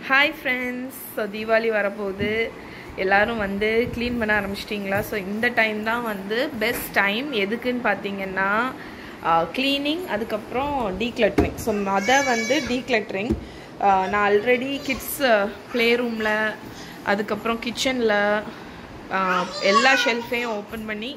Hi friends so Deepavali வரப்போகுது எல்லாரும் வந்து க்ளீன் பண்ண ஆரம்பிச்சிட்டிங்களா ஸோ இந்த டைம் தான் வந்து பெஸ்ட் டைம் எதுக்குன்னு பார்த்தீங்கன்னா க்ளீனிங் அதுக்கப்புறம் டீக்ளட்டரிங் ஸோ மொத வந்து டீக்ளட்டரிங் நான் ஆல்ரெடி கிட்ஸ் ப்ளே ரூமில் அதுக்கப்புறம் கிச்சனில் எல்லா ஷெல்ஃபையும் ஓப்பன் பண்ணி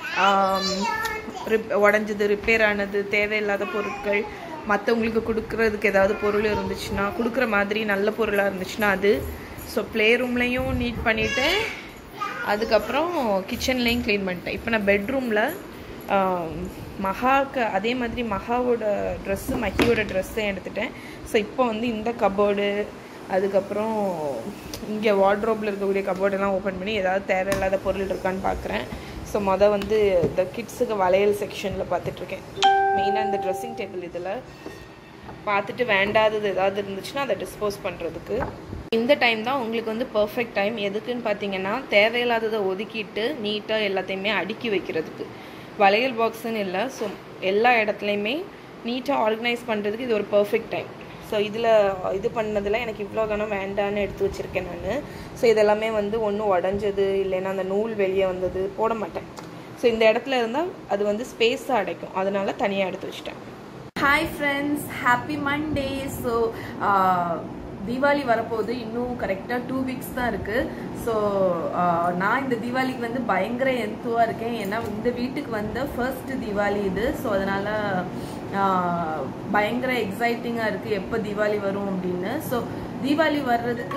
ரிப் உடஞ்சது ரிப்பேர் ஆனது தேவையில்லாத பொருட்கள் மற்றவங்களுக்கு கொடுக்குறதுக்கு ஏதாவது பொருள் இருந்துச்சுன்னா கொடுக்குற மாதிரி நல்ல பொருளாக இருந்துச்சுன்னா அது ஸோ ப்ளே ரூம்லேயும் நீட் பண்ணிவிட்டு அதுக்கப்புறம் கிச்சன்லேயும் க்ளீன் பண்ணிட்டேன் இப்போ நான் பெட்ரூமில் மகாக்கு அதே மாதிரி மகாவோட ட்ரெஸ்ஸு மஹியோட ட்ரெஸ்ஸும் எடுத்துட்டேன் ஸோ இப்போ வந்து இந்த கபோர்டு அதுக்கப்புறம் இங்கே வார்ட்ரோப்பில் இருக்கக்கூடிய கபோர்டெல்லாம் ஓப்பன் பண்ணி ஏதாவது தேவையில்லாத பொருள் இருக்கான்னு பார்க்குறேன் ஸோ மொதல் வந்து இந்த கிட்ஸுக்கு வளையல் செக்ஷனில் பார்த்துட்ருக்கேன் மெயினாக இந்த ட்ரெஸ்ஸிங் டேபிள் இதில் பார்த்துட்டு வேண்டாதது ஏதாவது இருந்துச்சுன்னா அதை டிஸ்போஸ் பண்ணுறதுக்கு இந்த டைம் தான் உங்களுக்கு வந்து பர்ஃபெக்ட் டைம் எதுக்குன்னு பார்த்தீங்கன்னா தேவையில்லாததை ஒதுக்கிட்டு நீட்டாக எல்லாத்தையுமே அடுக்கி வைக்கிறதுக்கு வளையல் பாக்ஸுன்னு இல்லை ஸோ எல்லா இடத்துலையுமே நீட்டாக ஆர்கனைஸ் பண்ணுறதுக்கு இது ஒரு பர்ஃபெக்ட் டைம் ஸோ இதில் இது பண்ணதில் எனக்கு இவ்வளோ கணம் வேண்டான்னு எடுத்து வச்சுருக்கேன் நான் ஸோ இதெல்லாமே வந்து ஒன்றும் உடஞ்சது இல்லைன்னா அந்த நூல் வெளியே வந்தது போட மாட்டேன் ஸோ இந்த இடத்துல இருந்தால் அது வந்து ஸ்பேஸாக அடைக்கும் அதனால தனியாக எடுத்து வச்சுட்டேன் hi friends happy Monday so Deepavali வரப்போகுது இன்னும் கரெக்டாக டூ வீக்ஸ் தான் இருக்குது ஸோ நான் இந்த தீபாவளிக்கு வந்து பயங்கர எந்துவாக இருக்கேன் ஏன்னா இந்த வீட்டுக்கு வந்த ஃபர்ஸ்ட் தீபாவளி இது ஸோ அதனால் பயங்கர எக்ஸைட்டிங்காக இருக்குது எப்போ தீபாவளி வரும் அப்படின்னு ஸோ தீபாவளி வர்றதுக்கு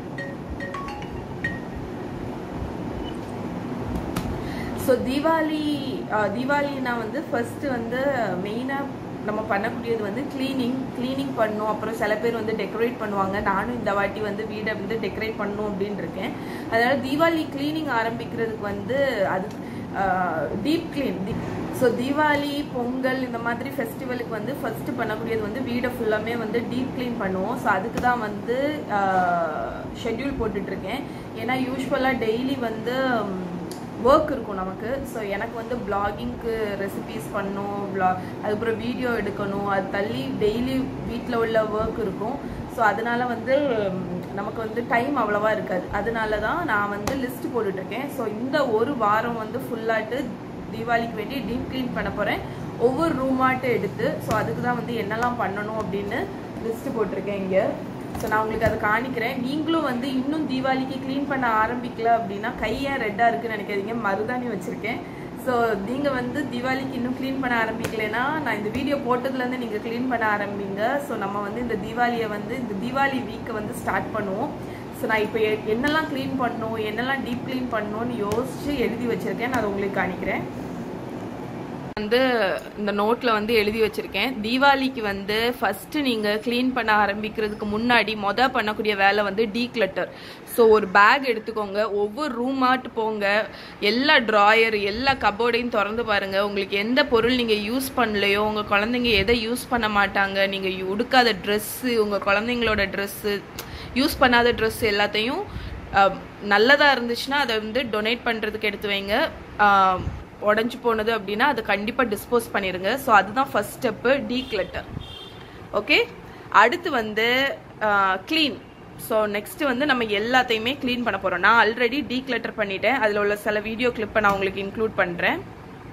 ஸோ தீபாவளி தீபாவளினா வந்து ஃபர்ஸ்ட்டு வந்து மெயினாக நம்ம பண்ணக்கூடியது வந்து க்ளீனிங் க்ளீனிங் பண்ணும் அப்புறம் சில பேர் வந்து டெக்கரேட் பண்ணுவாங்க நானும் இந்த வாட்டி வந்து வீடை வந்து டெக்கரேட் பண்ணும் அப்படின்னு இருக்கேன் அதனால தீபாவளி க்ளீனிங் ஆரம்பிக்கிறதுக்கு வந்து அது deep clean so Deepavali Pongal இந்த மாதிரி ஃபெஸ்டிவலுக்கு வந்து ஃபர்ஸ்ட் பண்ணக்கூடியது வந்து வீடை ஃபுல்லாமே வந்து டீப் க்ளீன் பண்ணுவோம் ஸோ அதுக்கு தான் வந்து ஷெட்யூல் போட்டுட்ருக்கேன் ஏன்னா யூஸ்வலாக டெய்லி வந்து ஒர்க் இருக்கும் நமக்கு ஸோ எனக்கு வந்து பிளாகிங்க்கு ரெசிபீஸ் பண்ணும் பிளா அதுக்கப்புறம் வீடியோ எடுக்கணும் அது தள்ளி டெய்லி வீட்டில் உள்ள ஒர்க் இருக்கும் ஸோ அதனால வந்து நமக்கு வந்து டைம் அவ்வளோவா இருக்காது அதனால தான் நான் வந்து லிஸ்ட் போட்டுட்ருக்கேன் ஸோ இந்த ஒரு வாரம் வந்து ஃபுல்லாட்டு தீபாவளிக்கு வேண்டி டீப் க்ளீன் பண்ண போகிறேன் ஒவ்வொரு ரூமாட்டு எடுத்து ஸோ அதுக்கு தான் வந்து என்னெல்லாம் பண்ணணும் அப்படின்னு லிஸ்ட்டு போட்டிருக்கேன் இங்கே ஸோ நான் உங்களுக்கு அதை காணிக்கிறேன் நீங்களும் வந்து இன்னும் தீபாவளிக்கு க்ளீன் பண்ண ஆரம்பிக்கல அப்படின்னா கையே ரெட்டாக இருக்குன்னு நினைக்காதீங்க மருதாணி வச்சுருக்கேன் ஸோ நீங்கள் வந்து தீபாவளிக்கு இன்னும் க்ளீன் பண்ண ஆரம்பிக்கலைன்னா நான் இந்த வீடியோ போட்டதுலேருந்து நீங்கள் க்ளீன் பண்ண ஆரம்பிங்க ஸோ நம்ம வந்து இந்த தீபாவளியை வந்து இந்த தீபாவளி வீக்கை வந்து ஸ்டார்ட் பண்ணுவோம் ஸோ நான் இப்போ என்னெல்லாம் க்ளீன் பண்ணணும் என்னெல்லாம் டீப் க்ளீன் பண்ணணும்னு யோசிச்சு எழுதி வச்சுருக்கேன் நான் அதை உங்களுக்கு காணிக்கிறேன் வந்து இந்த நோட்டில் வந்து எழுதி வச்சுருக்கேன் தீபாவளிக்கு வந்து ஃபஸ்ட்டு நீங்கள் க்ளீன் பண்ண ஆரம்பிக்கிறதுக்கு முன்னாடி மொதல் பண்ணக்கூடிய வேலை வந்து டீக்ளட்டர் ஸோ ஒரு பேக் எடுத்துக்கோங்க ஒவ்வொரு ரூமாட்டு போங்க எல்லா ட்ராயர் எல்லா கபோர்டையும் திறந்து பாருங்கள் உங்களுக்கு எந்த பொருள் நீங்கள் யூஸ் பண்ணலையோ உங்கள் குழந்தைங்க எதை யூஸ் பண்ண மாட்டாங்க நீங்கள் உடுக்காத ட்ரெஸ்ஸு உங்கள் குழந்தைங்களோட ட்ரெஸ்ஸு யூஸ் பண்ணாத ட்ரெஸ் எல்லாத்தையும் நல்லதாக இருந்துச்சுன்னா அதை வந்து டொனேட் பண்ணுறதுக்கு எடுத்து வைங்க உடஞ்சி போனது அப்படின்னா அதை கண்டிப்பாக டிஸ்போஸ் பண்ணிடுங்க ஸோ அதுதான் ஃபஸ்ட் ஸ்டெப்பு டீக்ளட்டர் ஓகே அடுத்து வந்து க்ளீன் ஸோ நெக்ஸ்ட் வந்து நம்ம எல்லாத்தையுமே க்ளீன் பண்ண போகிறோம் நான் ஆல்ரெடி டீக்ளட்டர் பண்ணிட்டேன் அதில் உள்ள சில வீடியோ கிளிப்பை நான் உங்களுக்கு இன்க்ளூட் பண்ணுறேன்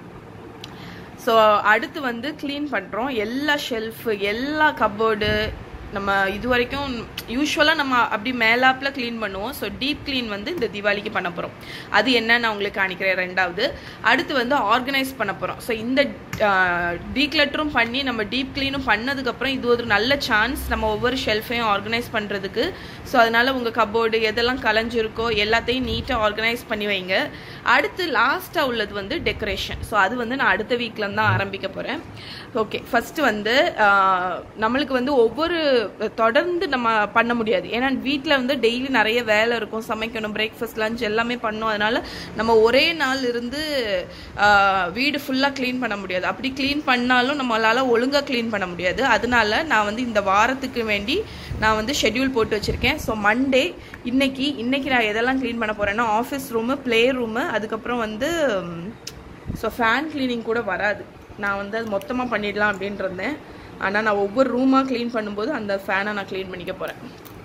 ஸோ அடுத்து வந்து க்ளீன் பண்ணுறோம் எல்லா ஷெல்ஃபு எல்லா கபோர்டு நம்ம இது வரைக்கும் யூஸ்வலாக நம்ம அப்படி மேலாப்பில் க்ளீன் பண்ணுவோம் ஸோ டீப் க்ளீன் வந்து இந்த தீபாவளிக்கு பண்ண போகிறோம் அது என்னன்னு நான் உங்களுக்கு காணிக்கிறேன் ரெண்டாவது அடுத்து வந்து ஆர்கனைஸ் பண்ண போகிறோம் ஸோ இந்த டீக்ளட்டரும் பண்ணி நம்ம டீப் க்ளீனும் பண்ணதுக்கப்புறம் இது ஒரு நல்ல சான்ஸ் நம்ம ஒவ்வொரு ஷெல்ஃபையும் ஆர்கனைஸ் பண்ணுறதுக்கு ஸோ அதனால் உங்கள் கபோர்டு எதெல்லாம் கலைஞ்சிருக்கோ எல்லாத்தையும் நீட்டாக ஆர்கனைஸ் பண்ணி வைங்க அடுத்து லாஸ்ட்டாக உள்ளது வந்து டெக்கரேஷன் ஸோ அது வந்து நான் அடுத்த வீக்கில் தான் ஆரம்பிக்க போகிறேன் ஓகே ஃபஸ்ட்டு வந்து நம்மளுக்கு வந்து ஒவ்வொரு தொடர்ந்து நம்ம பண்ண முடியாது ஏன்னா வீட்டில் வந்து டெய்லி நிறைய வேலை இருக்கும் சமைக்கணும் பிரேக்ஃபாஸ்ட் லஞ்ச் எல்லாமே பண்ணணும் அதனால நம்ம ஒரே நாள் இருந்து வீடு ஃபுல்லாக க்ளீன் பண்ண முடியாது அப்படி க்ளீன் பண்ணாலும் நம்மளால் ஒழுங்காக க்ளீன் பண்ண முடியாது அதனால நான் வந்து இந்த வாரத்துக்கு வேண்டி நான் வந்து ஷெட்யூல் போட்டு வச்சுருக்கேன் ஸோ மண்டே இன்னைக்கு இன்னைக்கு நான் எதெல்லாம் க்ளீன் பண்ண போகிறேன்னா ஆஃபீஸ் ரூமு ப்ளே ரூமு அதுக்கப்புறம் வந்து ஸோ ஃபேன் க்ளீனிங் கூட வராது நான் வந்து அது மொத்தமாக பண்ணிடலாம் அப்படின்ட்டு இருந்தேன் ஆனால் நான் ஒவ்வொரு ரூமாக க்ளீன் பண்ணும்போது அந்த ஃபேனை நான் க்ளீன் பண்ணிக்க போகிறேன்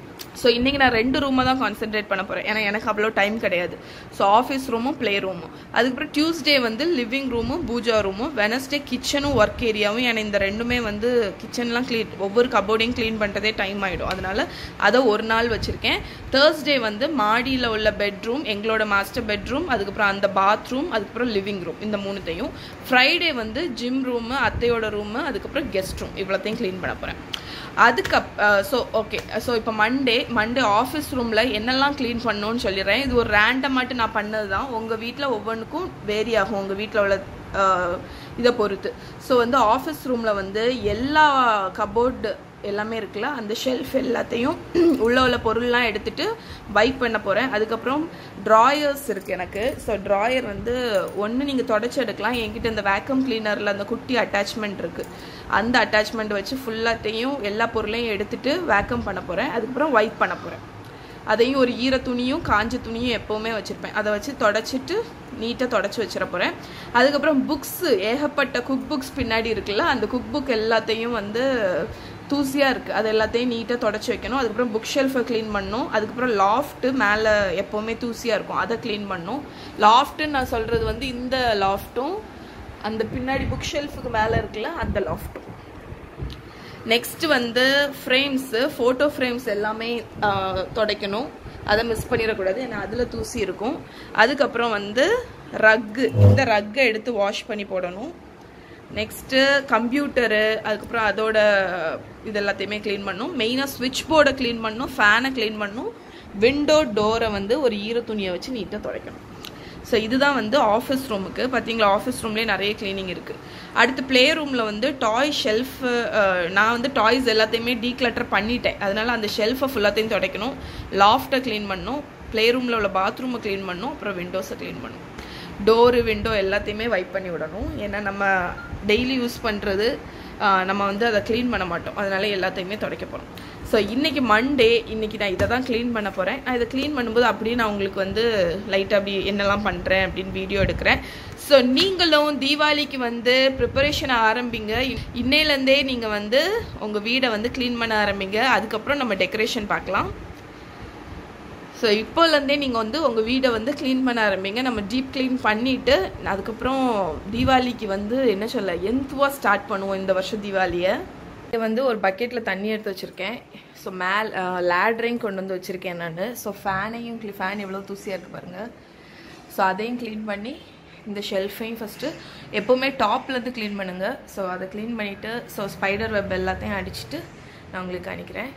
ஸோ இன்றைக்கி நான் ரெண்டு ரூமை தான் கான்சென்ட்ரேட் பண்ண போகிறேன் ஏன்னா எனக்கு அவ்வளோ டைம் கிடையாது ஸோ ஆஃபீஸ் ரூமும் ப்ளே ரூமும் அதுக்கப்புறம் டியூஸ்டே வந்து லிவிங் ரூமும் பூஜா ரூமும் வெனஸ்டே கிச்சனும் ஒர்க் ஏரியாவும் ஏன்னா இந்த ரெண்டுமே வந்து கிச்சன்லாம் க்ளீன் ஒவ்வொரு கபோர்டையும் க்ளீன் பண்ணுறதே டைம் ஆகிடும் அதனால அதை ஒரு நாள் வச்சுருக்கேன் தேர்ஸ்டே வந்து மாடியில் உள்ள பெட்ரூம் எங்களோட மாஸ்டர் பெட்ரூம் அதுக்கப்புறம் அந்த பாத்ரூம் அதுக்கப்புறம் லிவிங் ரூம் இந்த மூணுத்தையும் ஃப்ரைடே வந்து ஜிம் ரூமு அத்தையோட ரூமு அதுக்கப்புறம் கெஸ்ட் ரூம் இவ்வளோத்தையும் க்ளீன் பண்ண போகிறேன் அதுக்கப் ஸோ ஓகே ஸோ இப்போ மண்டே மண்டே ஆஃபீஸ் ரூமில் என்னெல்லாம் க்ளீன் பண்ணணும்னு சொல்லிடுறேன் இது ஒரு ரேண்டமாட்டு நான் பண்ணது தான் உங்கள் வீட்டில் ஒவ்வொன்றுக்கும் வேரி ஆகும் உங்கள் வீட்டில் உள்ள இதை பொறுத்து ஸோ வந்து ஆஃபீஸ் ரூமில் வந்து எல்லா கபோர்டு எல்லாமே இருக்குல்ல அந்த ஷெல்ஃப் எல்லாத்தையும் உள்ள உள்ள பொருள்லாம் எடுத்துட்டு வைப் பண்ண போகிறேன் அதுக்கப்புறம் ட்ராயர்ஸ் இருக்குது எனக்கு ஸோ ட்ராயர் வந்து ஒன்று நீங்கள் தொடச்சி எடுக்கலாம் என்கிட்ட இந்த வேக்கம் கிளீனரில் அந்த குட்டி அட்டாச்மெண்ட் இருக்குது அந்த அட்டாச்மெண்ட் வச்சு ஃபுல்லாத்தையும் எல்லா பொருளையும் எடுத்துட்டு வேக்கம் பண்ண போகிறேன் அதுக்கப்புறம் வைப் பண்ண போகிறேன் அதையும் ஒரு ஈர துணியும் காஞ்ச துணியும் எப்போவுமே வச்சுருப்பேன் அதை வச்சு தொடச்சிட்டு நீட்டாக தொடச்சி வச்சிட போகிறேன் அதுக்கப்புறம் புக்ஸு ஏகப்பட்ட குக் புக்ஸ் பின்னாடி இருக்குல்ல அந்த குக் புக் எல்லாத்தையும் வந்து தூசியாக இருக்குது அது எல்லாத்தையும் நீட்டாக தொடச்சி வைக்கணும் அதுக்கப்புறம் புக் ஷெல்ஃபை க்ளீன் பண்ணணும் அதுக்கப்புறம் லாஃப்ட்டு மேலே எப்போவுமே தூசியாக இருக்கும் அதை க்ளீன் பண்ணணும் லாஃப்ட்டுன்னு நான் சொல்கிறது வந்து இந்த லாஃப்ட்டும் அந்த பின்னாடி புக் ஷெல்ஃபுக்கு மேலே இருக்குல்ல அந்த லாஃப்ட்டும் நெக்ஸ்ட் வந்து ஃப்ரேம்ஸு ஃபோட்டோ ஃப்ரேம்ஸ் எல்லாமே துடைக்கணும் அதை மிஸ் பண்ணிடக்கூடாது ஏன்னா அதில் தூசி இருக்கும் அதுக்கப்புறம் வந்து ரக்கு இந்த ரக்கை எடுத்து வாஷ் பண்ணி போடணும் நெக்ஸ்ட்டு கம்ப்யூட்டரு அதுக்கப்புறம் அதோட இது எல்லாத்தையுமே க்ளீன் பண்ணும் மெயினாக ஸ்விட்ச் போர்டை க்ளீன் பண்ணும் ஃபேனை க்ளீன் பண்ணும் விண்டோ டோரை வந்து ஒரு ஈர துணியை வச்சு நீட்டாக துடைக்கணும் ஸோ இதுதான் வந்து ஆஃபீஸ் ரூமுக்கு பார்த்தீங்களா ஆஃபீஸ் ரூம்லேயே நிறைய க்ளீனிங் இருக்குது அடுத்து ப்ளே ரூமில் வந்து டாய் ஷெல்ஃப் நான் வந்து டாய்ஸ் எல்லாத்தையுமே டீக்ளட்டர் பண்ணிட்டேன் அதனால அந்த ஷெல்ஃபை ஃபுல்லாத்தையும் துடைக்கணும் லாஃப்ட்டை க்ளீன் பண்ணணும் ப்ளே ரூமில் உள்ள பாத்ரூமை க்ளீன் பண்ணணும் அப்புறம் விண்டோஸை க்ளீன் பண்ணணும் டோரு விண்டோ எல்லாத்தையுமே வைப் பண்ணி விடணும் ஏன்னா நம்ம டெய்லி யூஸ் பண்ணுறது நம்ம வந்து அதை க்ளீன் பண்ண மாட்டோம் அதனால எல்லாத்தையுமே துடைக்க போகிறோம் ஸோ இன்றைக்கி மண்டே இன்றைக்கி நான் இதை தான் க்ளீன் பண்ண போகிறேன் நான் இதை க்ளீன் பண்ணும்போது அப்படியே நான் உங்களுக்கு வந்து லைட்டாக அப்படி என்னெல்லாம் பண்ணுறேன் அப்படின்னு வீடியோ எடுக்கிறேன் ஸோ நீங்களும் தீபாவளிக்கு வந்து ப்ரிப்பரேஷன் ஆரம்பிங்க இன்னையிலேருந்தே நீங்கள் வந்து உங்கள் வீடை வந்து க்ளீன் பண்ண ஆரம்பிங்க அதுக்கப்புறம் நம்ம டெக்கரேஷன் பார்க்கலாம் ஸோ இப்போலேருந்தே நீங்கள் வந்து உங்கள் வீடை வந்து க்ளீன் பண்ண ஆரம்பிங்க நம்ம டீப் க்ளீன் பண்ணிவிட்டு அதுக்கப்புறம் தீபாவளிக்கு வந்து என்ன சொல்ல எந்துவாக ஸ்டார்ட் பண்ணுவோம் இந்த வருஷம் தீபாவளியை இது வந்து ஒரு பக்கெட்டில் தண்ணி எடுத்து வச்சுருக்கேன் ஸோ மேல் லேட்ரையும் கொண்டு வந்து வச்சுருக்கேன் நான் ஸோ ஃபேனையும் ஃபேன் எவ்வளோ தூசியாக இருக்குது பாருங்கள் ஸோ அதையும் க்ளீன் பண்ணி இந்த ஷெல்ஃபையும் ஃபஸ்ட்டு எப்போவுமே டாப்லேருந்து க்ளீன் பண்ணுங்கள் ஸோ அதை க்ளீன் பண்ணிவிட்டு ஸோ ஸ்பைடர் வெப் எல்லாத்தையும் அடிச்சுட்டு நான் உங்களுக்கு காணிக்கிறேன்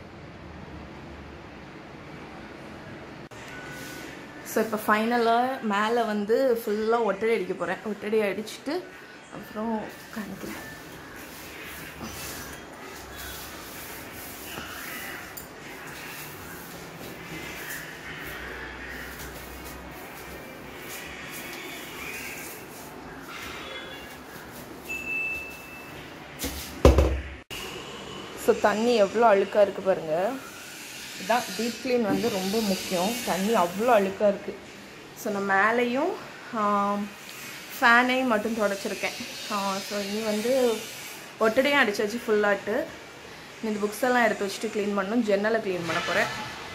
ஸோ இப்போ ஃபைனலாக மேலே வந்து ஃபுல்லாக ஒட்டடை அடிக்க போகிறேன் ஒட்டடை அடிச்சுட்டு அப்புறம் காணிக்கிறேன் ஸோ தண்ணி எவ்வளோ அழுக்காக இருக்குது பாருங்கள் இதுதான் டீப் க்ளீன் வந்து ரொம்ப முக்கியம் தண்ணி அவ்வளோ அழுக்காக இருக்குது ஸோ நான் மேலேயும் ஃபேனையும் மட்டும் தொடச்சிருக்கேன் ஸோ இனி வந்து ஒட்டடையும் அடிச்சாச்சு ஃபுல்லாட்டு இந்த புக்ஸ் எல்லாம் எடுத்து வச்சுட்டு க்ளீன் பண்ணணும் ஜன்னலை க்ளீன் பண்ண போகிறேன்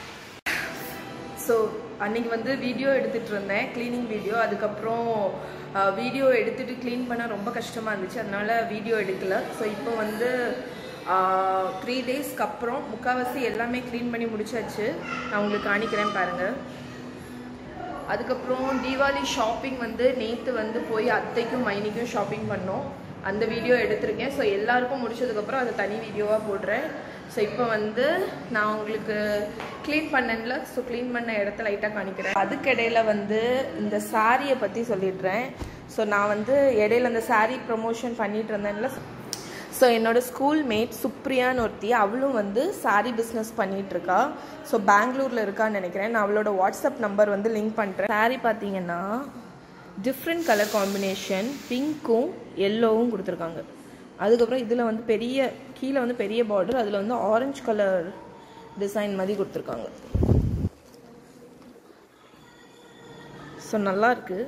ஸோ அன்னைக்கு வந்து வீடியோ எடுத்துகிட்டு இருந்தேன் க்ளீனிங் வீடியோ அதுக்கப்புறம் வீடியோ எடுத்துகிட்டு க்ளீன் பண்ண ரொம்ப கஷ்டமாக இருந்துச்சு அதனால் வீடியோ எடுக்கல ஸோ இப்போ வந்து த்ரீ டேஸ்க்கு அப்புறம் முக்கால்வாசி எல்லாமே க்ளீன் பண்ணி முடிச்சாச்சு நான் உங்களுக்கு காணிக்கிறேன் பாருங்கள் அதுக்கப்புறம் தீபாவளி ஷாப்பிங் வந்து நேற்று வந்து போய் அத்தைக்கும் மைனிக்கும் ஷாப்பிங் பண்ணோம் அந்த வீடியோ எடுத்திருக்கேன் ஸோ எல்லாருக்கும் முடிச்சதுக்கப்புறம் அதை தனி வீடியோவாக போடுறேன் ஸோ இப்போ வந்து நான் உங்களுக்கு க்ளீன் பண்ணல ஸோ க்ளீன் பண்ண இடத்த லைட்டாக காணிக்கிறேன் அதுக்கிடையில் வந்து இந்த சாரியை பற்றி சொல்லிடுறேன் ஸோ நான் வந்து இடையில அந்த சாரீ ப்ரொமோஷன் பண்ணிட்டு இருந்தேன்ல ஸோ என்னோடய ஸ்கூல் மேட் சுப்ரியான்னு ஒருத்தி அவளும் வந்து சாரீ பிஸ்னஸ் பண்ணிகிட்ருக்கா ஸோ பெங்களூரில் இருக்கான்னு நினைக்கிறேன் நான் அவளோட வாட்ஸ்அப் நம்பர் வந்து லிங்க் பண்ணுறேன் சாரீ பார்த்தீங்கன்னா டிஃப்ரெண்ட் கலர் காம்பினேஷன் பிங்க்கும் எல்லோவும் கொடுத்துருக்காங்க அதுக்கப்புறம் இதில் வந்து பெரிய கீழே வந்து பெரிய பார்டர் அதில் வந்து ஆரஞ்சு கலர் டிசைன் மாதிரி கொடுத்துருக்காங்க ஸோ நல்லா இருக்குது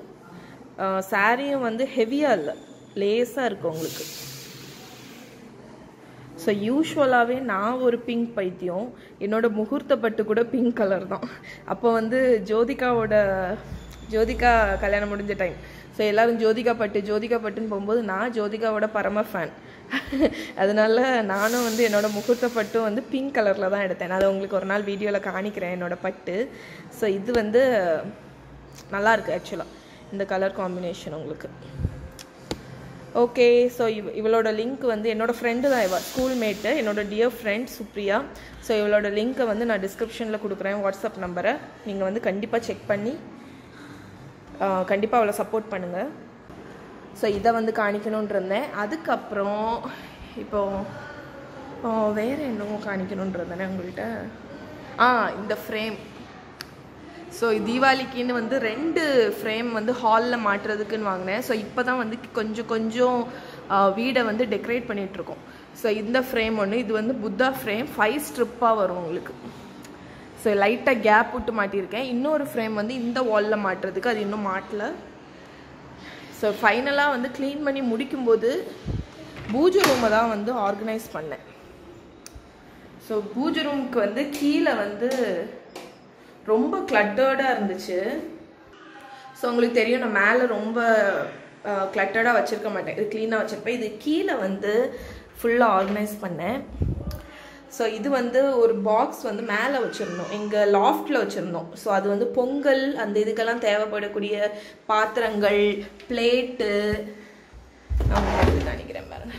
சாரியும் வந்து ஹெவியாக இல்லை லேஸாக இருக்குது உங்களுக்கு ஸோ யூஸ்வலாகவே நான் ஒரு பிங்க் பைத்தியம் என்னோட முகூர்த்த பட்டு கூட பிங்க் கலர் தான் அப்போ வந்து ஜோதிகாவோட ஜோதிகா கல்யாணம் முடிஞ்ச டைம் ஸோ எல்லாரும் ஜோதிகா பட்டு ஜோதிகா பட்டுன்னு போகும்போது நான் ஜோதிகாவோட பரம ஃபேன் அதனால நானும் வந்து என்னோட முகூர்த்த பட்டும் வந்து பிங்க் கலரில் தான் எடுத்தேன் நான் அதை உங்களுக்கு ஒரு நாள் வீடியோவில் காணிக்கிறேன் என்னோட பட்டு ஸோ இது வந்து நல்லா இருக்கு ஆக்சுவலாக இந்த கலர் காம்பினேஷன் உங்களுக்கு ஓகே ஸோ இவ் இவளோட லிங்க் வந்து என்னோட ஃப்ரெண்டு தான் இவ ஸ்கூல் மேட்டு என்னோட டியர் ஃப்ரெண்ட் சுப்ரியா ஸோ இவளோட லிங்க்கை வந்து நான் டிஸ்கிரிப்ஷனில் கொடுக்குறேன் வாட்ஸ்அப் நம்பரை நீங்கள் வந்து கண்டிப்பாக செக் பண்ணி கண்டிப்பாக அவளை சப்போர்ட் பண்ணுங்கள் ஸோ இதை வந்து காணிக்கணும்னு இருந்தேன் அதுக்கப்புறம் இப்போ ஆ, வேற என்னவோ காணிக்கணும்னு இருந்தேனே உங்கள்கிட்ட ஆ இந்த ஃப்ரேம் ஸோ தீபாவளிக்குன்னு வந்து ரெண்டு ஃப்ரேம் வந்து ஹாலில் மாட்டுறதுக்குன்னு வாங்கினேன் ஸோ இப்போ தான் வந்து கொஞ்சம் கொஞ்சம் ஆ, வீடை வந்து டெக்கரேட் பண்ணிகிட்ருக்கோம் ஸோ இந்த ஃப்ரேம் ஒன்று இது வந்து புத்தா ஃப்ரேம் ஃபைவ் ஸ்ட்ரிப்பாக வரும் உங்களுக்கு ஸோ லைட்டாக கேப் விட்டு மாட்டியிருக்கேன் இன்னொரு ஃப்ரேம் வந்து இந்த வாலில் மாட்டுறதுக்கு அது இன்னும் மாட்டல ஸோ ஃபைனலாக வந்து க்ளீன் பண்ணி முடிக்கும்போது பூஜை ரூமை தான் வந்து ஆர்கனைஸ் பண்ணேன் ஸோ பூஜை ரூமுக்கு வந்து கீழே வந்து ரொம்ப கிளட்டர்டாக இருந்துச்சு ஸோ உங்களுக்கு தெரியும் நான் மேலே ரொம்ப கிளட்டர்டாக வச்சுருக்க மாட்டேன் இது க்ளீனாக வச்சுருப்பேன் இது கீழே வந்து ஃபுல்லாக ஆர்கனைஸ் பண்ணேன் ஸோ இது வந்து ஒரு பாக்ஸ் வந்து மேலே வச்சுருந்தோம் எங்கள் லாஃப்டில் வச்சுருந்தோம் ஸோ அது வந்து பொங்கல் அந்த இதுக்கெல்லாம் தேவைப்படக்கூடிய பாத்திரங்கள் பிளேட்டு நான் உங்களுக்கு நினைக்கிறேன் பாருங்க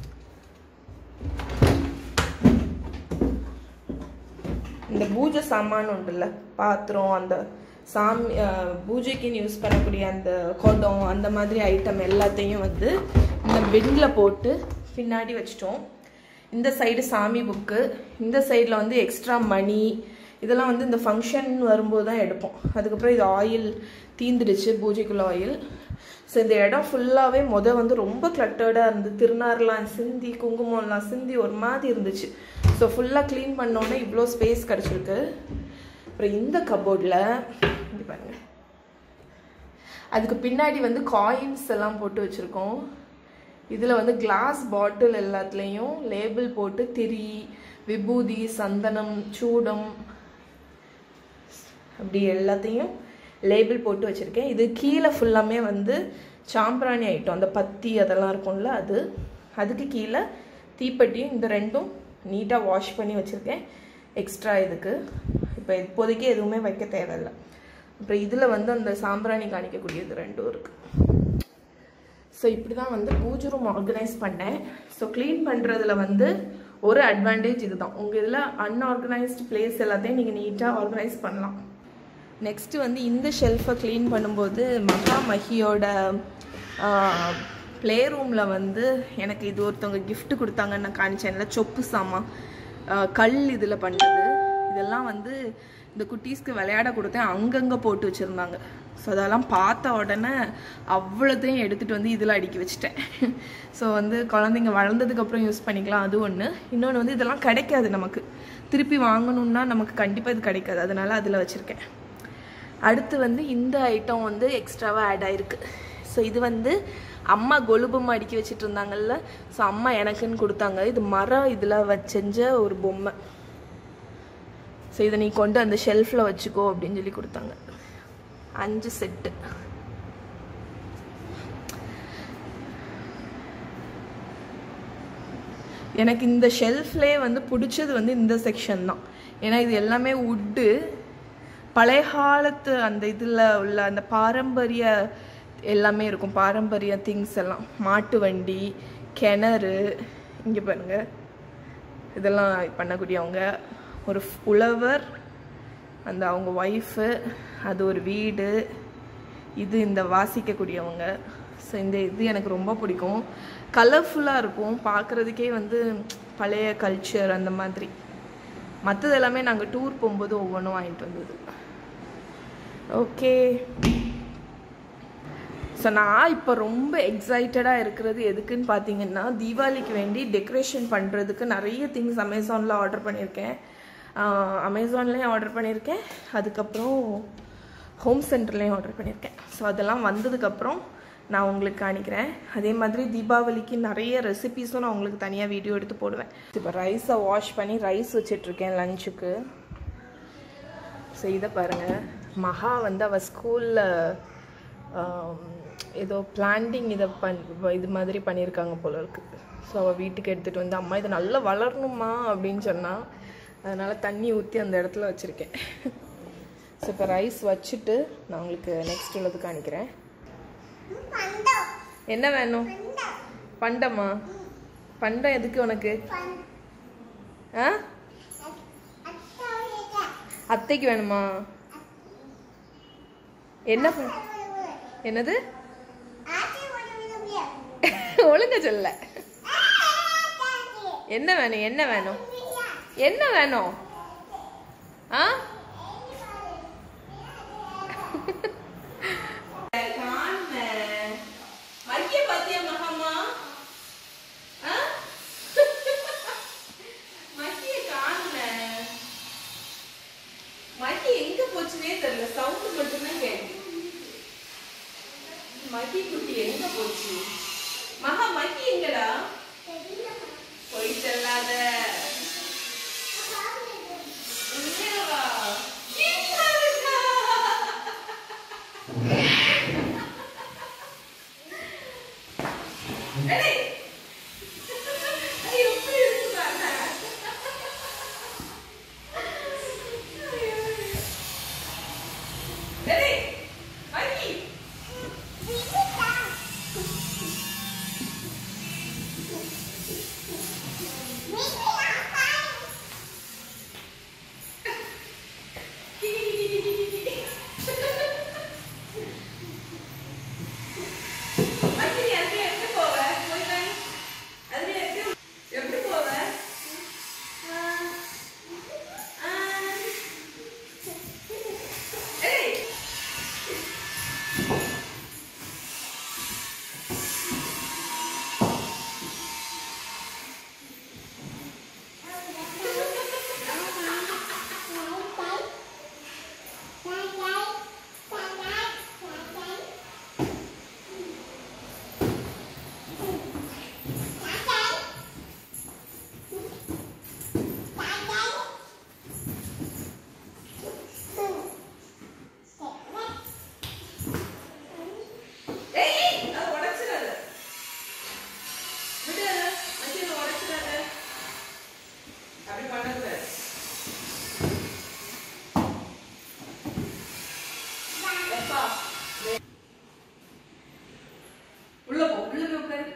இந்த பூஜை சாமான் உண்டுல்ல பாத்திரம் அந்த சாமி அஹ், பூஜைக்குன்னு யூஸ் பண்ணக்கூடிய அந்த குடம் அந்த மாதிரி ஐட்டம் எல்லாத்தையும் வந்து இந்த பெட்டில் போட்டு பின்னாடி வச்சிட்டோம் இந்த சைடு சாமி புக்கு இந்த சைடில் வந்து எக்ஸ்ட்ரா மணி இதெல்லாம் வந்து இந்த ஃபங்க்ஷன் வரும்போது தான் எடுப்போம் அதுக்கப்புறம் இது ஆயில் தீந்துடுச்சு பூஜைக்குள்ள ஆயில் ஸோ இந்த இடம் ஃபுல்லாகவே முத வந்து ரொம்ப கிளட்டர்டாக இருந்து திருநார்லாம் சிந்தி குங்குமம்லாம் சிந்தி ஒரு மாதிரி இருந்துச்சு ஸோ ஃபுல்லாக க்ளீன் பண்ணோன்னே இவ்வளோ ஸ்பேஸ் கிடச்சிருக்கு அப்புறம் இந்த கபோர்டில் இப்படி பாருங்க அதுக்கு பின்னாடி வந்து காயின்ஸ் எல்லாம் போட்டு வச்சுருக்கோம் இதில் வந்து கிளாஸ் பாட்டில் எல்லாத்துலேயும் லேபிள் போட்டு திரி விபூதி சந்தனம் சூடம் அப்படி எல்லாத்தையும் லேபிள் போட்டு வச்சுருக்கேன் இது கீழே ஃபுல்லாமே வந்து சாம்பிராணி ஐட்டம் அந்த பத்தி அதெல்லாம் இருக்கும்ல அது அதுக்கு கீழே தீப்பெட்டியும் இந்த ரெண்டும் நீட்டாக வாஷ் பண்ணி வச்சுருக்கேன் எக்ஸ்ட்ரா இதுக்கு இப்போ இப்போதைக்கு எதுவுமே வைக்க தேவையில்லை அப்புறம் இதில் வந்து அந்த சாம்பிராணி காணிக்கக்கூடியது ரெண்டும் இருக்குது ஸோ இப்படி தான் வந்து பூஜை ரூம் ஆர்கனைஸ் பண்ணேன் ஸோ க்ளீன் பண்ணுறதுல வந்து ஒரு அட்வான்டேஜ் இதுதான் உங்கள் இதில் அன்ஆர்கனைஸ்டு பிளேஸ் எல்லாத்தையும் நீங்கள் நீட்டாக ஆர்கனைஸ் பண்ணலாம் நெக்ஸ்ட் வந்து இந்த ஷெல்ஃபை க்ளீன் பண்ணும்போது மகா மஹியோட ப்ளே ரூமில் வந்து எனக்கு இது ஒருத்தவங்க gift கொடுத்தாங்கன்னு நான் காணிச்சேன்ல சொப்பு சாமான் ஆஹ் கல் இதில் பண்ணுறது இதெல்லாம் வந்து இந்த குட்டீஸ்க்கு விளையாட கொடுத்தேன் அங்கங்கே போட்டு வச்சுருந்தாங்க ஸோ அதெல்லாம் பார்த்த உடனே அவ்வளோத்தையும் எடுத்துகிட்டு வந்து இதில் அடுக்கி வச்சுட்டேன் ஸோ வந்து குழந்தைங்க வளர்ந்ததுக்கப்புறம் யூஸ் பண்ணிக்கலாம் அது ஒன்று இன்னொன்று வந்து இதெல்லாம் கிடைக்காது நமக்கு திருப்பி வாங்கணும்னா நமக்கு கண்டிப்பாக இது கிடைக்காது அதனால அதில் வச்சுருக்கேன் அடுத்து வந்து இந்த ஐட்டம் வந்து எக்ஸ்ட்ராவாக ஆட் ஆயிருக்கு ஸோ இது வந்து அம்மா கொலுபொம்மை அடுக்கி வச்சிட்டு இருந்தாங்கல்ல ஸோ அம்மா எனக்குன்னு கொடுத்தாங்க இது மரம் இதில் வச்செஞ்ச ஒரு பொம்மை ஸோ இதை நீ கொண்டு அந்த ஷெல்ஃபில் வச்சுக்கோ அப்படின்னு சொல்லி கொடுத்தாங்க அஞ்சு செட்டு எனக்கு இந்த ஷெல்ஃப்லே வந்து பிடிச்சது வந்து இந்த செக்ஷன் தான் ஏன்னா இது எல்லாமே உட்டு பழைய காலத்து அந்த இதில் உள்ள அந்த பாரம்பரிய எல்லாமே இருக்கும் பாரம்பரிய திங்ஸ் எல்லாம் மாட்டு வண்டி கிணறு இங்கே பாருங்க இதெல்லாம் பண்ணக்கூடியவங்க ஒரு ஃப்- உழவர் அந்த அவங்க ஒய்ஃபு அது ஒரு வீடு இது இந்த வாசிக்கக்கூடியவங்க ஸோ இந்த இது எனக்கு ரொம்ப பிடிக்கும் கலர்ஃபுல்லாக இருக்கும் பார்க்குறதுக்கே வந்து பழைய கல்ச்சர் அந்த மாதிரி மற்றது எல்லாமே நாங்கள் டூர் போகும்போது ஒவ்வொன்றும் வாங்கிட்டு வந்தது ஓகே ஸோ நான் இப்போ ரொம்ப எக்ஸைட்டடாக இருக்கிறது எதுக்குன்னு பார்த்தீங்கன்னா தீபாவளிக்கு வேண்டி டெக்கரேஷன் பண்ணுறதுக்கு நிறைய திங்ஸ் அமேசானில் ஆர்டர் பண்ணியிருக்கேன் அமேசான்லேயும் ஆர்டர் பண்ணியிருக்கேன் அதுக்கப்புறம் ஹோம் சென்டர்லேயும் ஆர்டர் பண்ணியிருக்கேன் ஸோ அதெல்லாம் வந்ததுக்கப்புறம் நான் உங்களுக்கு காணிக்கிறேன் அதே மாதிரி தீபாவளிக்கு நிறைய ரெசிபீஸும் நான் உங்களுக்கு தனியாக வீடியோ எடுத்து போடுவேன் இப்போ ரைஸை வாஷ் பண்ணி ரைஸ் வச்சிட்ருக்கேன் லஞ்சுக்கு ஸோ இதை பாருங்கள் மகா வந்து அவள் ஸ்கூலில் ஏதோ பிளான்டிங் இதை பண் இது மாதிரி பண்ணியிருக்காங்க போல இருக்கு ஸோ அவள் வீட்டுக்கு எடுத்துகிட்டு வந்து அம்மா இது நல்லா வளரணுமா அப்படின்னு சொன்னால் அதனால் தண்ணி ஊற்றி அந்த இடத்துல வச்சுருக்கேன் ஸோ இப்போ ரைஸ் வச்சுட்டு நான் உங்களுக்கு நெக்ஸ்ட் உள்ளது காணிக்கிறேன் என்ன வேணும் பண்டமா பண்டம் எதுக்கு உனக்கு ஆ அத்தைக்கு வேணுமா என்ன பண்- என்னது ஒழுங்க சொல்ல என்ன வேணும் என்ன வேணும் என்ன வேணும் ஆ மக்கிய பாத்தியா மகாமா மக்கிய காணல மக்கி எங்க போச்சுனே தெரியல சவுண்ட் மட்டும்தான் கேட்டு மக்கி குட்டி எங்க போச்சு மகா மக்கி எங்கடா போய் செல்லாத உண்மையாவா? எங்க இருக்கா? ஏய். ஐயோ, எப்படி இருக்குறாங்க? ஏய், மக்கி. மக்கி, நீ அதுல எப்படி போவ? போய் வாங்க. அதுல எப்படி- எப்படி போவ? ஆ. ஆ. ஏய் ஏய், ஏய், அதை உடைச்சிடாத. விடு அதை. மச்சி, அதை உடைச்சிடாத. அப்படி பண்ணக்கூடாது. எப்பா? வே- உள்ள போ உள்ள போய் உட்காரு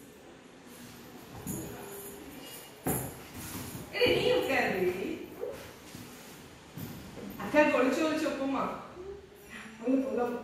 ஏய், நீ உட்காரு அக்கா ஒளிச்சு ஒளிச்சு வைப்போமா உள்ள போ, உள்ள போ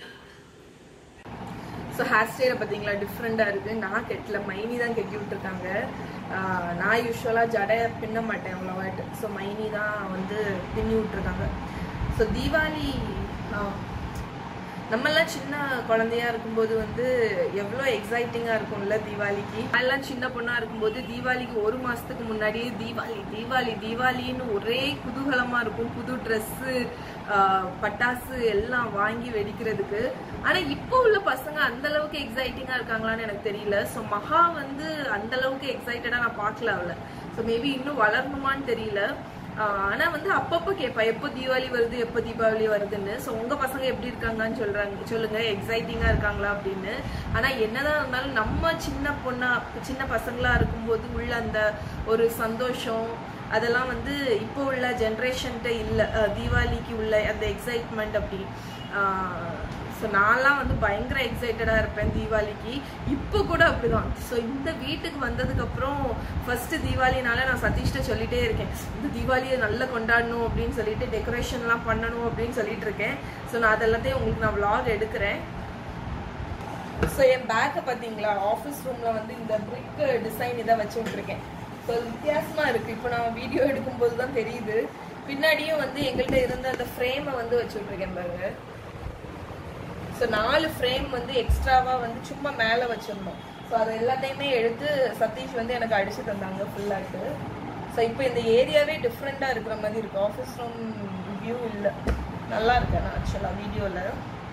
ஸோ ஹேர் ஸ்டைலை பார்த்தீங்களா டிஃப்ரெண்ட்டாக இருக்குது நான் கெட்டல மைனி தான் கெட்டி விட்டுருக்காங்க ஆஹ் நான் யூஸ்வலாக ஜடை பின்ன மாட்டேன் அவ்வளோவாட்டு ஸோ மைனி தான் வந்து பின்னி விட்டுருக்காங்க ஸோ தீபாவளி ஆஹ் நம்மெல்லாம் சின்ன குழந்தையா இருக்கும்போது வந்து எவ்வளோ எக்ஸைட்டிங்காக இருக்கும்ல தீபாவளிக்கு எல்லாம் சின்ன பொண்ணா இருக்கும்போது தீபாவளிக்கு ஒரு மாசத்துக்கு முன்னாடியே தீபாவளி தீபாவளி தீபாவளின்னு ஒரே குதூகலமா இருக்கும் புது ட்ரெஸ்ஸு பட்டாசு எல்லாம் வாங்கி வெடிக்கிறதுக்கு ஆனா இப்போ உள்ள பசங்க அந்த அளவுக்கு எக்ஸைட்டிங்கா இருக்காங்களான்னு எனக்கு தெரியல ஸோ மகா வந்து அந்த அளவுக்கு எக்ஸைட்டடா நான் பார்க்கல அவளை ஸோ மேபி இன்னும் வளரணுமான்னு தெரியல ஆஹ் ஆனா வந்து அப்பப்போ கேட்பா எப்போ தீபாவளி வருது எப்போ தீபாவளி வருதுன்னு ஸோ உங்க பசங்க எப்படி இருக்காங்கன்னு சொல்றாங்க சொல்லுங்க எக்ஸைட்டிங்கா இருக்காங்களா அப்படின்னு ஆனா என்னதான் இருந்தாலும் நம்ம சின்ன பொண்ணா சின்ன பசங்களா இருக்கும்போது உள்ள அந்த ஒரு சந்தோஷம் அதெல்லாம் வந்து இப்போ உள்ள ஜென்ரேஷன்ட்ட இல்லை தீபாவளிக்கு உள்ள அந்த எக்ஸைட்மெண்ட் அப்படி ஸோ நான்லாம் வந்து பயங்கர எக்ஸைட்டடாக இருப்பேன் தீபாவளிக்கு இப்போ கூட அப்படிதான் ஸோ இந்த வீட்டுக்கு வந்ததுக்கப்புறம் ஃபர்ஸ்ட் தீபாவளினால நான் சதீஷ்ட சொல்லிட்டே இருக்கேன் இந்த தீபாவளியை நல்லா கொண்டாடணும் அப்படின்னு சொல்லிட்டு டெக்கரேஷன்லாம் பண்ணணும் அப்படின்னு சொல்லிட்டு இருக்கேன் ஸோ நான் அதெல்லாத்தையும் உங்களுக்கு நான் vlog எடுக்கிறேன் ஸோ என் பேக்கை பார்த்தீங்களா ஆஃபீஸ் ரூமில் வந்து இந்த பிரிக் டிசைன் இதை வச்சு விட்ருக்கேன் ஸோ வித்தியாசமாக இருக்குது இப்போ நான் வீடியோ எடுக்கும்போது தான் தெரியுது பின்னாடியும் வந்து எங்கள்கிட்ட இருந்த அந்த ஃப்ரேமை வந்து வச்சு விட்ருக்கேன் பாருங்க ஸோ நாலு ஃப்ரேம் வந்து எக்ஸ்ட்ராவாக வந்து சும்மா மேலே வச்சிருந்தோம் ஸோ அது எல்லாத்தையுமே எடுத்து சதீஷ் வந்து எனக்கு அடிச்சு தந்தாங்க ஃபுல்லாட்டு ஸோ இப்போ இந்த ஏரியாவே டிஃப்ரெண்ட்டாக இருக்கிற மாதிரி இருக்கு ஆஃபீஸ் ரூம் வியூ இல்லை நல்லா இருக்கு ஆனால் ஆக்சுவலாக வீடியோவில்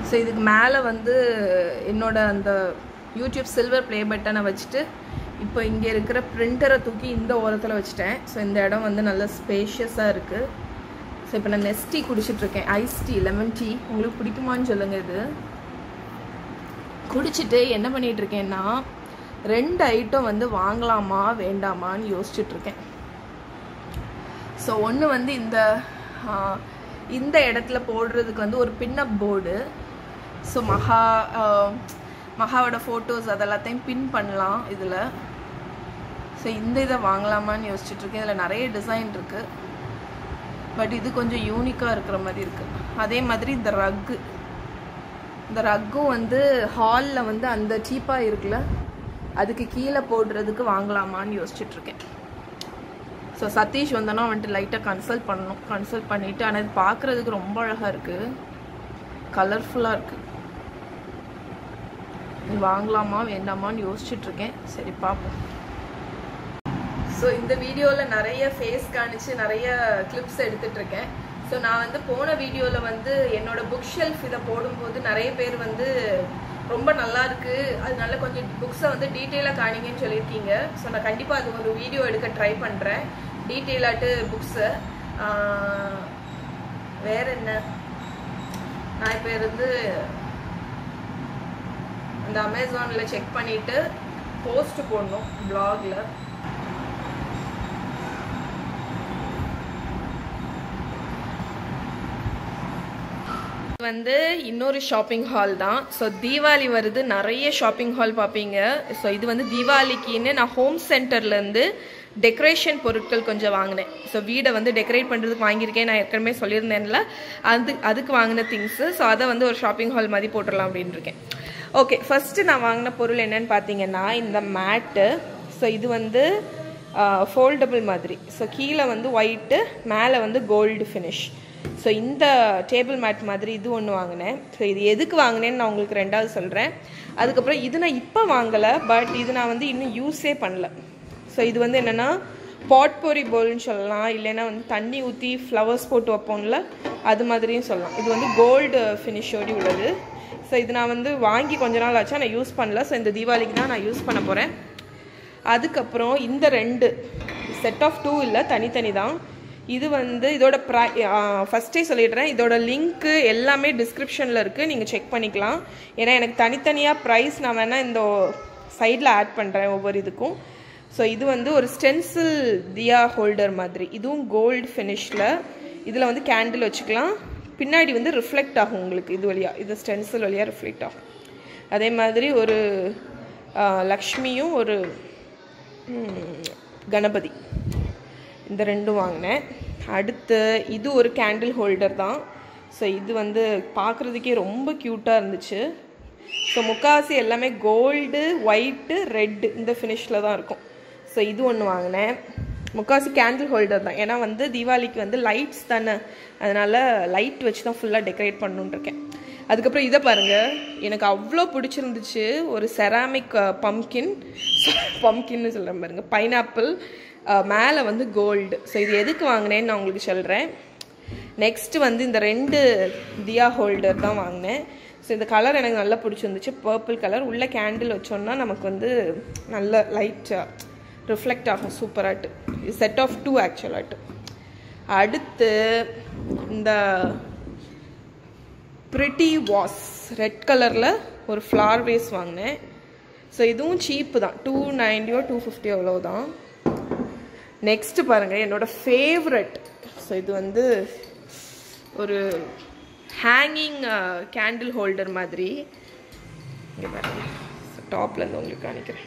ஸோ இதுக்கு மேலே வந்து என்னோட அந்த யூடியூப் சில்வர் ப்ளே பட்டனை வச்சுட்டு இப்போ இங்கே இருக்கிற பிரிண்டரை தூக்கி இந்த ஓரத்தில் வச்சுட்டேன் ஸோ இந்த இடம் வந்து நல்ல ஸ்பேஷியஸாக இருக்குது ஸோ இப்போ நான் நெஸ் டீ குடிச்சிட்ருக்கேன் ஐஸ் டீ லெமன் டீ உங்களுக்கு பிடிக்குமான்னு சொல்லுங்கள் இது குடிச்சிட்டு என்ன பண்ணிட்டு இருக்கேன்னா ரெண்டு ஐட்டம் வந்து வாங்கலாமா வேண்டாமான்னு யோசிச்சுட்டு இருக்கேன் ஸோ ஒன்று வந்து இந்த ஆ, இந்த இடத்துல போடுறதுக்கு வந்து ஒரு பின்னப் போர்டு ஸோ மகா ஆ, மகாவோட ஃபோட்டோஸ் அதெல்லாத்தையும் பின் பண்ணலாம் இதில் ஸோ இந்த இதை வாங்கலாமான்னு யோசிச்சுட்டு இருக்கேன் இதில் நிறைய டிசைன் இருக்குது பட் இது கொஞ்சம் யூனிக்காக இருக்கிற மாதிரி இருக்குது அதே மாதிரி இந்த ரக்கு இந்த ரக்கும் வந்து ஹாலில் வந்து அந்த சீப்பாக இருக்குல்ல அதுக்கு கீழே போடுறதுக்கு வாங்கலாமான்னு யோசிச்சுட்டு இருக்கேன் ஸோ சதீஷ் வந்தோன்னா வந்துட்டு லைட்டாக கன்சல்ட் பண்ணணும் கன்சல்ட் பண்ணிவிட்டு ஆனால் இது பார்க்குறதுக்கு ரொம்ப அழகாக இருக்குது கலர்ஃபுல்லாக இருக்குது இது வாங்கலாமா வேண்டாமான்னு யோசிச்சுட்டு இருக்கேன் சரி பார்ப்போம் ஸோ இந்த வீடியோவில் நிறைய ஃபேஸ் காணிச்சு நிறைய கிளிப்ஸ் எடுத்துட்டு இருக்கேன் ஸோ நான் வந்து போன வீடியோவில் வந்து என்னோட புக் ஷெல்ஃப் இதை போடும்போது நிறைய பேர் வந்து ரொம்ப நல்லா இருக்கு அதனால கொஞ்சம் புக்ஸை வந்து டீட்டெயிலாக காணிங்கன்னு சொல்லியிருக்கீங்க ஸோ நான் கண்டிப்பாக அது ஒரு வீடியோ எடுக்க ட்ரை பண்ணுறேன் டீட்டெயிலாட்டு புக்ஸை வேற என்ன நான் இப்போ இருந்து அந்த அமேசானில் செக் பண்ணிட்டு போஸ்ட் போடணும் பிளாக்ல வந்து இன்னொரு ஷாப்பிங் ஹால் தான் ஸோ தீபாவளி வருது நிறைய ஷாப்பிங் ஹால் பார்ப்பீங்க ஸோ இது வந்து தீபாவளிக்குன்னு நான் ஹோம் சென்டர்லேருந்து டெக்கரேஷன் பொருட்கள் கொஞ்சம் வாங்கினேன் ஸோ வீடை வந்து டெக்கரேட் பண்ணுறதுக்கு வாங்கியிருக்கேன் நான் ஏற்கனவே சொல்லியிருந்தேன்ல அது அதுக்கு வாங்கின திங்ஸு ஸோ அதை வந்து ஒரு ஷாப்பிங் ஹால் மாதிரி போட்டுடலாம் அப்படின்னு இருக்கேன் ஓகே ஃபஸ்ட்டு நான் வாங்கின பொருள் என்னன்னு பார்த்தீங்கன்னா இந்த மேட்டு ஸோ இது வந்து ஃபோல்டபுள் மாதிரி ஸோ கீழே வந்து ஒயிட்டு மேலே வந்து கோல்டு ஃபினிஷ் ஸோ இந்த டேபிள் மேட் மாதிரி இது ஒன்று வாங்கினேன் ஸோ இது எதுக்கு வாங்கினேன்னு நான் உங்களுக்கு ரெண்டாவது சொல்கிறேன் அதுக்கப்புறம் இது நான் இப்போ வாங்கலை பட் இது நான் வந்து இன்னும் யூஸே பண்ணல ஸோ இது வந்து என்னென்னா பாட் பொரி போல்னு சொல்லலாம் இல்லைன்னா வந்து தண்ணி ஊற்றி ஃப்ளவர்ஸ் போட்டு வைப்போம்ல அது மாதிரியும் சொல்லலாம் இது வந்து கோல்டு ஃபினிஷோடி உள்ளது ஸோ இது நான் வந்து வாங்கி கொஞ்ச நாள் ஆச்சா நான் யூஸ் பண்ணல ஸோ இந்த தீபாவளிக்கு தான் நான் யூஸ் பண்ண போகிறேன் அதுக்கப்புறம் இந்த ரெண்டு செட் ஆஃப் டூ இல்லை தனித்தனி தான் இது வந்து இதோட ப்ரை ஃபஸ்ட்டே சொல்லிடுறேன் இதோட லிங்க்கு எல்லாமே டிஸ்கிரிப்ஷனில் இருக்குது நீங்கள் செக் பண்ணிக்கலாம் ஏன்னா எனக்கு தனித்தனியாக ப்ரைஸ் நான் வேணால் இந்த சைடில் ஆட் பண்ணுறேன் ஒவ்வொரு இதுக்கும் ஸோ இது வந்து ஒரு ஸ்டென்சில் தியா ஹோல்டர் மாதிரி இதுவும் கோல்டு ஃபினிஷில் இதில் வந்து கேண்டில் வச்சுக்கலாம் பின்னாடி வந்து ரிஃப்ளெக்ட் ஆகும் உங்களுக்கு இது வழியாக இது ஸ்டென்சில் வழியாக ரிஃப்ளெக்ட் ஆகும் அதே மாதிரி ஒரு ஆ, லக்ஷ்மியும் ஒரு ம், கணபதி இந்த ரெண்டும் வாங்கினேன் அடுத்து இது ஒரு கேண்டில் ஹோல்டர் தான் ஸோ இது வந்து பார்க்குறதுக்கே ரொம்ப க்யூட்டாக இருந்துச்சு ஸோ முக்காசி எல்லாமே கோல்டு ஒயிட்டு ரெட்டு இந்த ஃபினிஷில் தான் இருக்கும் ஸோ இது ஒன்று வாங்கினேன் முக்காசி கேண்டில் ஹோல்டர் தான் ஏன்னா வந்து தீபாவளிக்கு வந்து லைட்ஸ் தானே அதனால் லைட் வச்சு தான் ஃபுல்லாக டெக்கரேட் பண்ணணுன்னு இருக்கேன் அதுக்கப்புறம் இதை பாருங்கள் எனக்கு அவ்வளோ பிடிச்சிருந்துச்சு ஒரு செராமிக் பம்கின் பம்கின்னு சொல்கிறேன் பாருங்க பைனாப்பிள் மேலே வந்து கோல்டு ஸோ இது எதுக்கு வாங்கினேன்னு நான் உங்களுக்கு சொல்கிறேன் நெக்ஸ்ட்டு வந்து இந்த ரெண்டு தியா ஹோல்டர் தான் வாங்கினேன் ஸோ இந்த கலர் எனக்கு நல்லா பிடிச்சிருந்துச்சு பர்பிள் கலர் உள்ள கேண்டில் வச்சோன்னா நமக்கு வந்து நல்ல லைட் ரிஃப்ளெக்ட் ஆகும் சூப்பராட்டு இது செட் ஆஃப் டூ ஆக்சுவலாட்டு அடுத்து இந்த ப்ரிட்டி வாஸ் ரெட் கலரில் ஒரு ஃப்ளார் வேஸ் வாங்கினேன் ஸோ இதுவும் சீப்பு தான் டூ நைன்டியோ டூ ஃபிஃப்டியோ அவ்வளோதான் நெக்ஸ்ட் பாருங்கள் என்னோட ஃபேவரட் ஸோ இது வந்து ஒரு ஹேங்கிங் கேண்டில் ஹோல்டர் மாதிரி இங்கே பாருங்க டாப்லேருந்து உங்களுக்கு காணிக்கிறேன்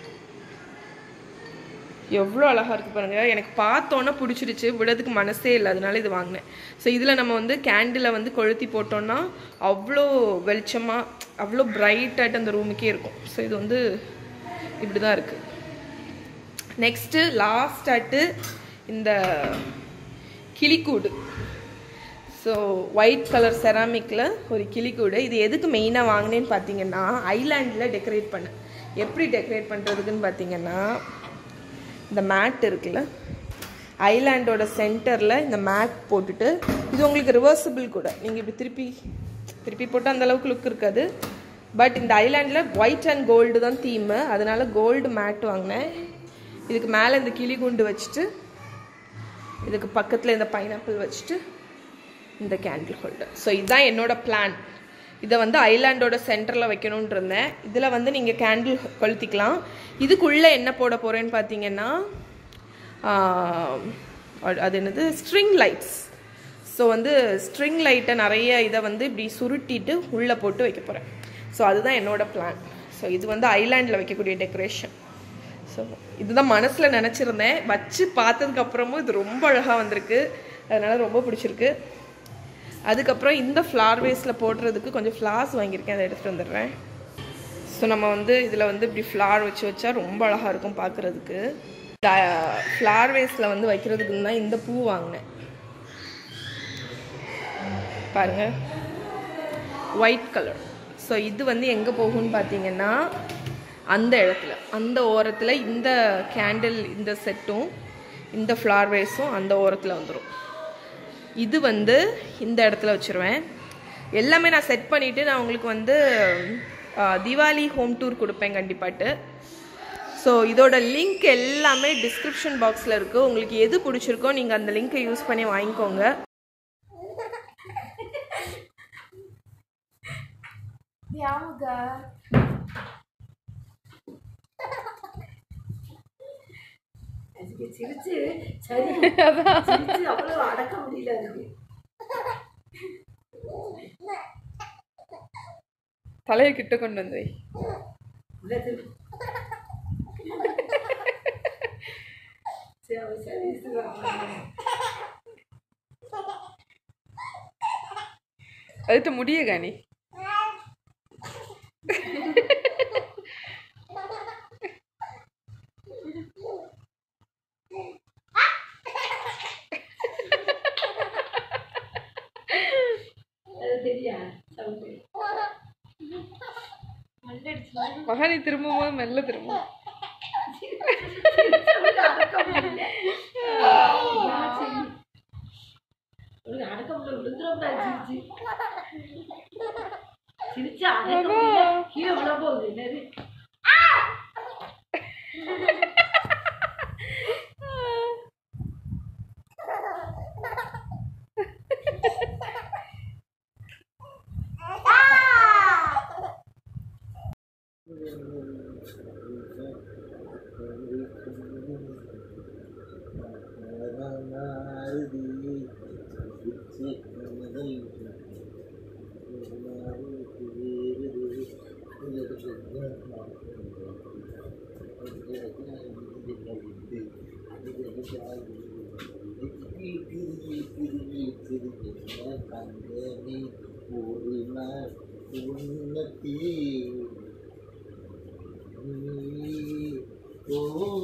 எவ்வளோ அழகாக இருக்குது பாருங்கள் எனக்கு பார்த்தோன்னே பிடிச்சிருச்சு விடறதுக்கு மனசே இல்லை அதனால இது வாங்கினேன் ஸோ இதில் நம்ம வந்து கேண்டிலை வந்து கொளுத்தி போட்டோம்னா அவ்வளோ வெளிச்சமாக அவ்வளோ பிரைட்டாയിട്ട് அந்த ரூமுக்கே இருக்கும் ஸோ இது வந்து இப்படி தான் இருக்குது நெக்ஸ்ட்டு லாஸ்டாட்டு இந்த கிளிக்கூடு ஸோ ஒயிட் கலர் செராமிக்கில் ஒரு கிளிக்கூடு இது எதுக்கு மெயினாக வாங்கினேன்னு பார்த்தீங்கன்னா ஐலாண்டில் டெக்கரேட் பண்ணேன் எப்படி டெக்கரேட் பண்ணுறதுக்குன்னு பார்த்தீங்கன்னா இந்த மேட் இருக்குல்ல ஐலாண்டோட சென்டரில் இந்த மேட் போட்டுட்டு இது உங்களுக்கு ரிவர்சிபிள் கூட நீங்கள் இப்படி திருப்பி திருப்பி போட்டு அந்த அளவுக்கு லுக் இருக்காது பட் இந்த ஐலாண்டில் ஒயிட் அண்ட் கோல்டு தான் தீமு அதனால கோல்டு மேட் வாங்கினேன் இதுக்கு மேலே இந்த கிளி குண்டு வச்சுட்டு இதுக்கு பக்கத்தில் இந்த பைனாப்பிள் வச்சுட்டு இந்த கேண்டில் ஹோல்டர் ஸோ இதுதான் என்னோட பிளான் இதை வந்து ஐலாண்டோட சென்டரில் வைக்கணும்னு இருந்தேன் இதில் வந்து நீங்கள் கேண்டில் கொளுத்திக்கலாம் இதுக்குள்ளே என்ன போட போகிறேன்னு பார்த்தீங்கன்னா ஆஹ், அது- அது என்னது ஸ்ட்ரிங் லைட்ஸ் ஸோ வந்து ஸ்ட்ரிங் லைட்டை நிறைய இதை வந்து இப்படி சுருட்டிட்டு உள்ளே போட்டு வைக்க போகிறேன் ஸோ அதுதான் என்னோட பிளான் ஸோ இது வந்து ஐலாண்டில் வைக்கக்கூடிய டெக்கரேஷன் ஸோ இதுதான் மனசில் நினச்சிருந்தேன் வச்சு பார்த்ததுக்கு அப்புறமும் இது ரொம்ப அழகாக வந்திருக்கு அதனால ரொம்ப பிடிச்சிருக்கு அதுக்கப்புறம் இந்த ஃப்ளார் வேஸில் போடுறதுக்கு கொஞ்சம் ஃப்ளார்ஸ் வாங்கியிருக்கேன் அதை எடுத்துகிட்டு வந்துடுறேன் ஸோ நம்ம வந்து இதில் வந்து இப்படி ஃப்ளார் வச்சு வச்சா ரொம்ப அழகாக இருக்கும் பார்க்குறதுக்கு இந்த ஃப்ளார் வேஸில் வந்து வைக்கிறதுக்கு தான் இந்த பூ வாங்கினேன் பாருங்க ஒயிட் கலர் ஸோ இது வந்து எங்கே போகும்னு பார்த்தீங்கன்னா அந்த இடத்துல அந்த ஓரத்தில் இந்த கேண்டில் இந்த செட்டும் இந்த ஃப்ளார் வேஸும் அந்த ஓரத்தில் வந்துடும் இது வந்து இந்த இடத்துல வச்சுருவேன் எல்லாமே நான் செட் பண்ணிவிட்டு நான் உங்களுக்கு வந்து ஆ, தீபாவளி ஹோம் டூர் கொடுப்பேன் கண்டிப்பாட்டு ஸோ இதோட லிங்க் எல்லாமே டிஸ்கிரிப்ஷன் பாக்ஸில் இருக்குது உங்களுக்கு எது பிடிச்சிருக்கோ நீங்கள் அந்த லிங்க்கை யூஸ் பண்ணி வாங்கிக்கோங்க அதுக்கு சிரிச்சு சரி சிரிச்சு அவ்வளவு அடக்க முடியல அதுக்கு தலையை கிட்ட கொண்டு வந்து வை. உள்ளது சரி அவன் சரி சொல்லுவான். அதுட்டு முடிய காணி அது தெரியா சவுண்டு மகானி திரும்பும் போது மெல்ல திரும்பும் அடக்க முடியல உனக்கு அடக்க முடியல விழுந்துடும் சிரிச்சு சிரிச்சு அடக்க முடியல கீழே விழ போகுது என்னது ஒரு நாள் உன்னத்தி ஓ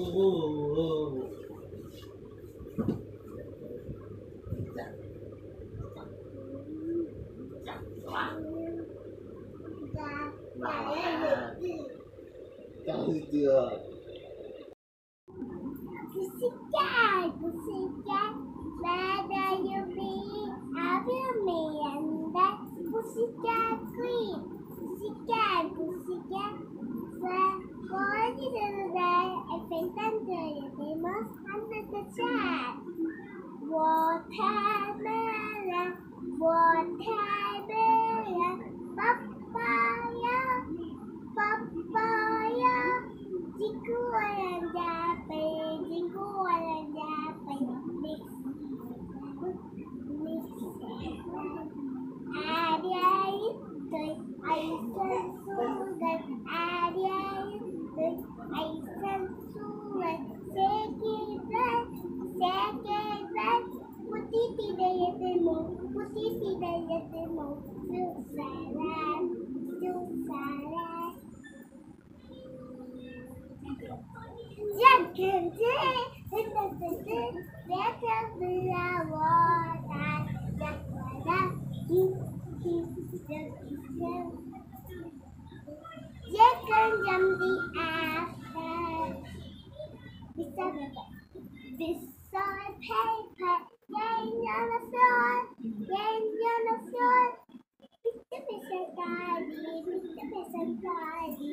Pussycat, pussycat, where do you be? Have you me and that pussycat queen? Pussycat, pussycat, where what is it there? I think under your famous under the chat. Watermelon, watermelon, papaya, papaya, jingle and japping, jingle and japping, mix, mix. Adding, ice and sugar, adding, ice and sugar, shake it back, shake it back. Put it in the yellow, put it in the yellow, soup salad, soup salad. Chicken tea, it's a chicken, better be a water, just like that. Chicken jump the apple. This on paper, laying on the floor, laying on the floor. somebody.